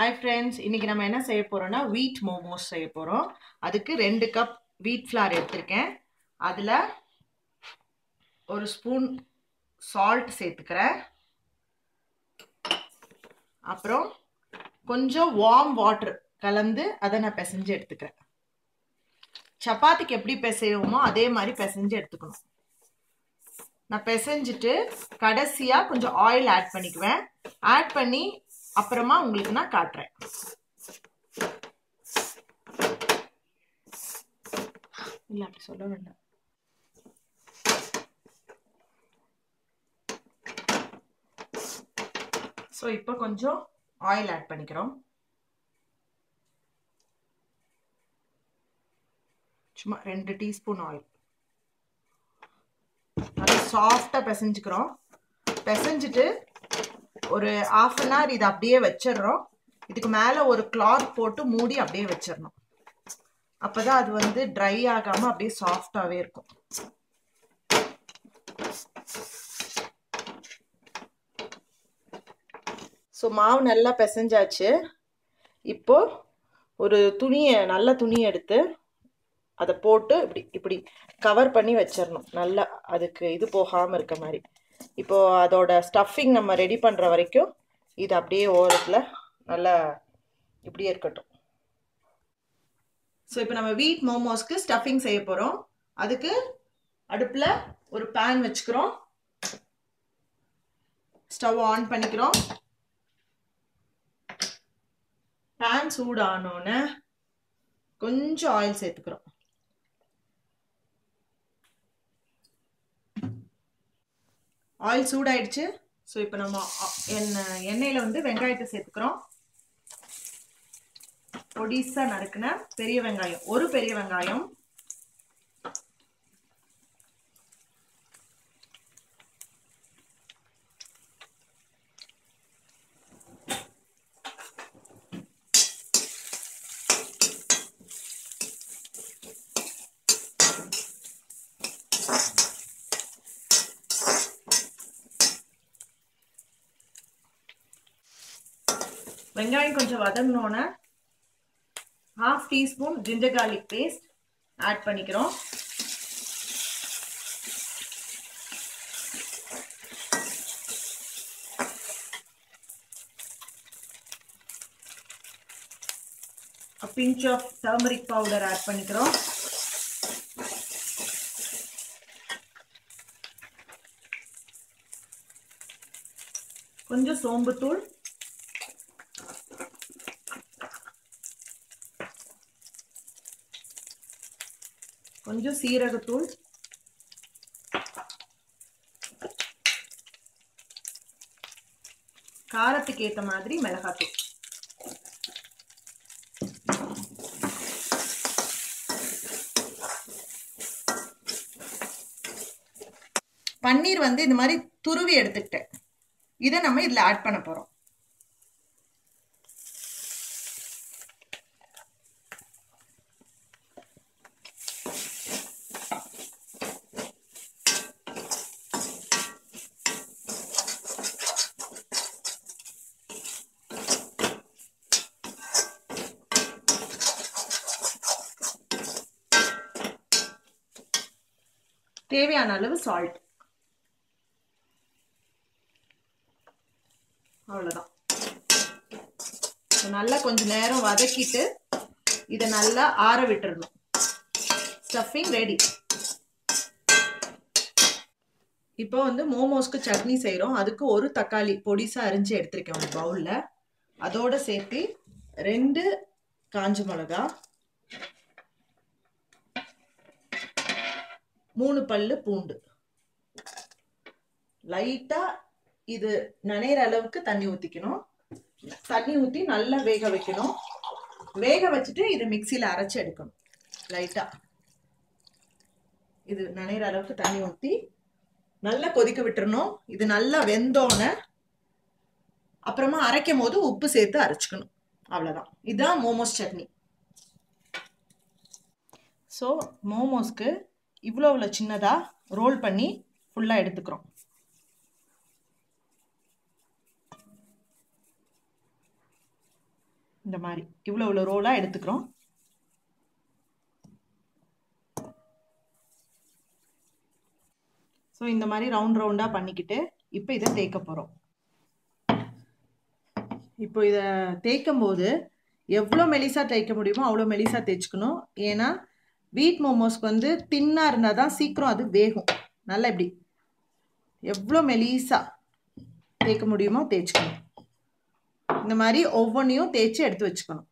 hi friends இன்னைக்கு நம்ம என்ன செய்ய போறோம்னா வீட் மோமோஸ் செய்ய போறோம் அதுக்கு ரெண்டு கப் வீட் ஃப்ளார் எடுத்திருக்கேன் அதில் ஒரு ஸ்பூன் சால்ட் சேர்த்துக்கிறேன் அப்புறம் கொஞ்சம் வார்ம் வாட்டர் கலந்து அதை நான் பிசைஞ்சு எடுத்துக்கிறேன் சப்பாத்திக்கு எப்படி பிசைவோமோ அதே மாதிரி பிசைஞ்சு எடுத்துக்கணும் நான் பிசைஞ்சிட்டு கடைசியாக கொஞ்சம் ஆயில் ஆட் பண்ணிக்குவேன் ஆட் பண்ணி அப்புறமா உங்களுக்கு நான் காட்டுறேன் இல்லை அப்படி சொல்ல வேண்டாம் ஸோ இப்போ கொஞ்சம் ஆயில் ஆட் பண்ணிக்கிறோம் சும்மா ரெண்டு டீஸ்பூன் ஆயில் நல்லா சாஃப்டாக பிசைஞ்சுக்கிறோம் பிசைஞ்சிட்டு ஒரு ஆஃப் அன் ஹவர் இதை அப்படியே வச்சிடுறோம் இதுக்கு மேலே ஒரு கிளாத் போட்டு மூடி அப்படியே வச்சிடணும் அப்போ தான் அது வந்து ட்ரை ஆகாமல் அப்படியே சாஃப்டாகவே இருக்கும் ஸோ மாவு நல்லா பிசைஞ்சாச்சு இப்போ ஒரு துணியை நல்ல துணியை எடுத்து அதை போட்டு இப்படி இப்படி கவர் பண்ணி வச்சிடணும் நல்லா அதுக்கு இது போகாமல் இருக்க மாதிரி இப்போ அதோட ஸ்டஃபிங் நம்ம ரெடி பண்ணுற வரைக்கும் இது அப்படியே ஓரத்தில் நல்லா இப்படியே இருக்கட்டும் ஸோ இப்போ நம்ம வீட் மோமோஸ்க்கு ஸ்டஃபிங் செய்ய போகிறோம் அதுக்கு அடுப்பில் ஒரு பேன் வச்சுக்கிறோம் ஸ்டவ் ஆன் பண்ணிக்கிறோம் பேன் சூடானோன்னு கொஞ்சம் ஆயில் சேர்த்துக்கிறோம் ஆயில் சூடாயிடுச்சு ஸோ இப்போ நம்ம எண்ணெய் எண்ணெயில் வந்து வெங்காயத்தை சேர்த்துக்கிறோம் பொடிசாக நறுக்குன பெரிய வெங்காயம் ஒரு பெரிய வெங்காயம் வெங்காயம் கொஞ்சம் வதங்கினோன்னே half teaspoon ginger garlic paste add பண்ணிக்கிறோம் pinch of turmeric powder add பண்ணிக்கிறோம் கொஞ்சம் சோம்புத்தூள் கொஞ்சம் சீரகத்தூள் காரத்துக்கு ஏற்ற மாதிரி மிளகாத்தூள் பன்னீர் வந்து இந்த மாதிரி துருவி எடுத்துக்கிட்டேன் இதை நம்ம இதில் ஆட் பண்ண போகிறோம் தேவையான அளவு சால்ட் அவ்வளோதான் நல்லா கொஞ்ச நேரம் வதக்கிட்டு இதை நல்லா ஆற விட்டுறணும் ஸ்டஃபிங் ரெடி இப்போ வந்து மோமோஸ்க்கு சட்னி செய்கிறோம் அதுக்கு ஒரு தக்காளி பொடிசாக அரிஞ்சு எடுத்திருக்கேன் ஒரு பவுலில் அதோடு சேர்த்து ரெண்டு காஞ்ச மிளகா மூணு பல்லு பூண்டு லைட்டாக இது நனைகிற அளவுக்கு தண்ணி ஊற்றிக்கணும் தண்ணி ஊற்றி நல்லா வேக வைக்கணும் வேக வச்சுட்டு இதை மிக்சியில் அரைச்சி எடுக்கணும் லைட்டாக இது நனைகிற அளவுக்கு தண்ணி ஊற்றி நல்லா கொதிக்க விட்டுறணும் இது நல்லா வெந்தோன்னே அப்புறமா அரைக்கும் போது உப்பு சேர்த்து அரைச்சிக்கணும் அவ்வளோதான் இதுதான் மோமோஸ் சட்னி ஸோ மோமோஸ்க்கு இவ்வளோ இவ்வளோ சின்னதாக ரோல் பண்ணி ஃபுல்லாக எடுத்துக்கிறோம் இந்த மாதிரி இவ்வளோ இவ்வளோ ரோலாக எடுத்துக்கிறோம் ஸோ இந்த மாதிரி ரவுண்ட் ரவுண்டாக பண்ணிக்கிட்டு இப்போ இதை தேய்க்க போகிறோம் இப்போ இதை தேய்க்கும் போது எவ்வளோ மெலிசா தேய்க்க முடியுமோ அவ்வளோ மெலிசா தேய்ச்சிக்கணும் ஏன்னா வீட் மோமோஸ்க்கு வந்து தின்னாக இருந்தால் தான் சீக்கிரம் அது வேகும் நல்லா இப்படி எவ்வளோ மெலிசா தேய்க்க முடியுமோ தேய்ச்சிக்கணும் இந்த மாதிரி ஒவ்வொன்றையும் தேய்ச்சி எடுத்து வச்சுக்கணும்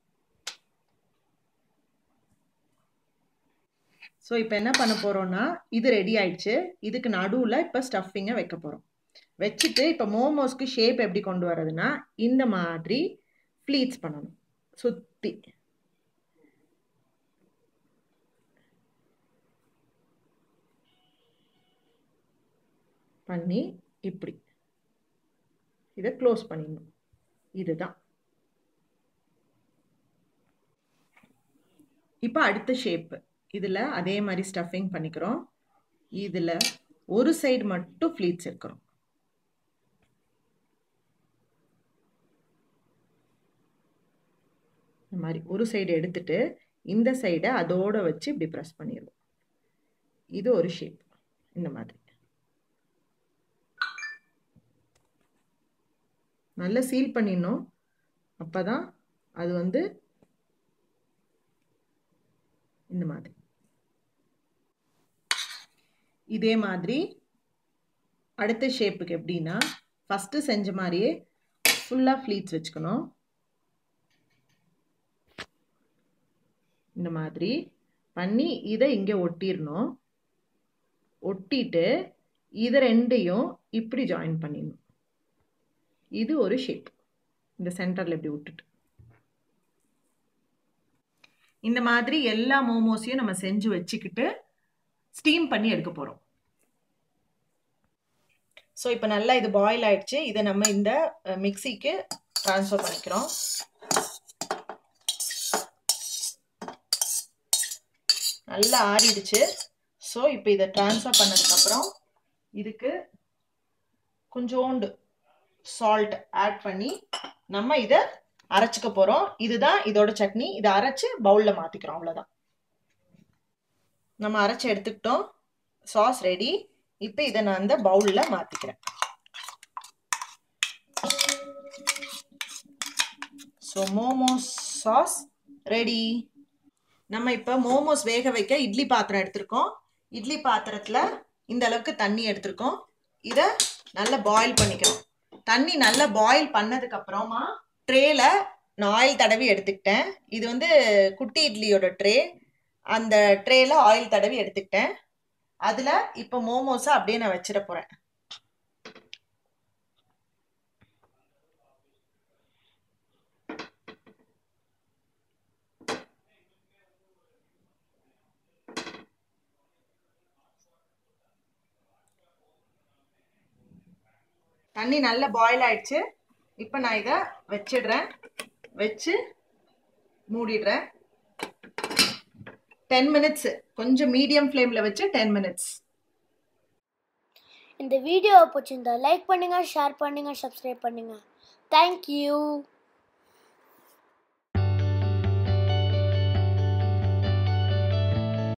ஸோ இப்போ என்ன பண்ண போகிறோம்னா இது ரெடி ஆயிடுச்சு இதுக்கு நடுவில் இப்போ ஸ்டஃபிங்கை வைக்க போகிறோம் வச்சுட்டு இப்போ மோமோஸ்க்கு ஷேப் எப்படி கொண்டு வரதுன்னா இந்த மாதிரி ப்ளீட்ஸ் பண்ணணும் சுற்றி பண்ணி இப்படி இதை க்ளோஸ் பண்ணிடணும் இதுதான் இப்போ அடுத்த ஷேப்பு இதில் அதே மாதிரி ஸ்டஃபிங் பண்ணிக்கிறோம் இதில் ஒரு சைடு மட்டும் ஃப்ளீட்ஸ் இருக்கிறோம் இந்த மாதிரி ஒரு சைடு எடுத்துட்டு இந்த சைடை அதோட வச்சு இப்படி ப்ரெஸ் பண்ணிடுவோம் இது ஒரு ஷேப் இந்த மாதிரி நல்லா சீல் பண்ணிடணும் அப்போ தான் அது வந்து இந்த மாதிரி இதே மாதிரி அடுத்த ஷேப்புக்கு எப்படின்னா ஃபஸ்ட்டு செஞ்ச மாதிரியே ஃபுல்லாக ஃப்ளீட்ஸ் வச்சுக்கணும் இந்த மாதிரி பண்ணி இதை இங்கே ஒட்டிடணும் ஒட்டிட்டு இதை ரெண்டையும் இப்படி ஜாயின் பண்ணிடணும் இது ஒரு ஷேப் இந்த சென்டரில் இப்படி விட்டுட்டு இந்த மாதிரி எல்லா மோமோஸையும் நம்ம செஞ்சு வச்சுக்கிட்டு ஸ்டீம் பண்ணி எடுக்க போகிறோம் ஸோ இப்போ நல்லா இது பாயில் ஆயிடுச்சு இதை நம்ம இந்த மிக்சிக்கு ட்ரான்ஸ்ஃபர் பண்ணிக்கிறோம் நல்லா ஆறிடுச்சு ஸோ இப்போ இதை ட்ரான்ஸ்ஃபர் பண்ணதுக்கப்புறம் இதுக்கு கொஞ்சோண்டு சால்ட் ஆட் பண்ணி நம்ம இதை அரைச்சிக்க போகிறோம் இதுதான் இதோட சட்னி இதை அரைச்சி பவுலில் மாற்றிக்கிறோம் அவ்வளோதான் நம்ம அரைச்சி எடுத்துக்கிட்டோம் சாஸ் ரெடி இப்போ இதை நான் அந்த பவுலில் மாற்றிக்கிறேன் ஸோ மோமோஸ் சாஸ் ரெடி நம்ம இப்போ மோமோஸ் வேக வைக்க இட்லி பாத்திரம் எடுத்திருக்கோம் இட்லி பாத்திரத்தில் இந்த அளவுக்கு தண்ணி எடுத்திருக்கோம் இதை நல்லா பாயில் பண்ணிக்கிறோம் தண்ணி நல்லா பாயில் பண்ணதுக்கு அப்புறமா ட்ரேல நான் ஆயில் தடவி எடுத்துக்கிட்டேன் இது வந்து குட்டி இட்லியோட ட்ரே அந்த ட்ரேல ஆயில் தடவி எடுத்துக்கிட்டேன் அதில் இப்போ மோமோஸை அப்படியே நான் வச்சிட போகிறேன் தண்ணி நல்லா பாயில் ஆயிடுச்சு இப்போ நான் இதை வச்சிடுறேன் வச்சு மூடிடுறேன் டென் மினிட்ஸ் கொஞ்சம் மீடியம் ஃப்ளேமில் வச்சு டென் மினிட்ஸ் இந்த வீடியோவை பிடிச்சிருந்தா லைக் பண்ணுங்கள் ஷேர் பண்ணுங்கள் சப்ஸ்கிரைப் பண்ணுங்கள் தேங்க்யூ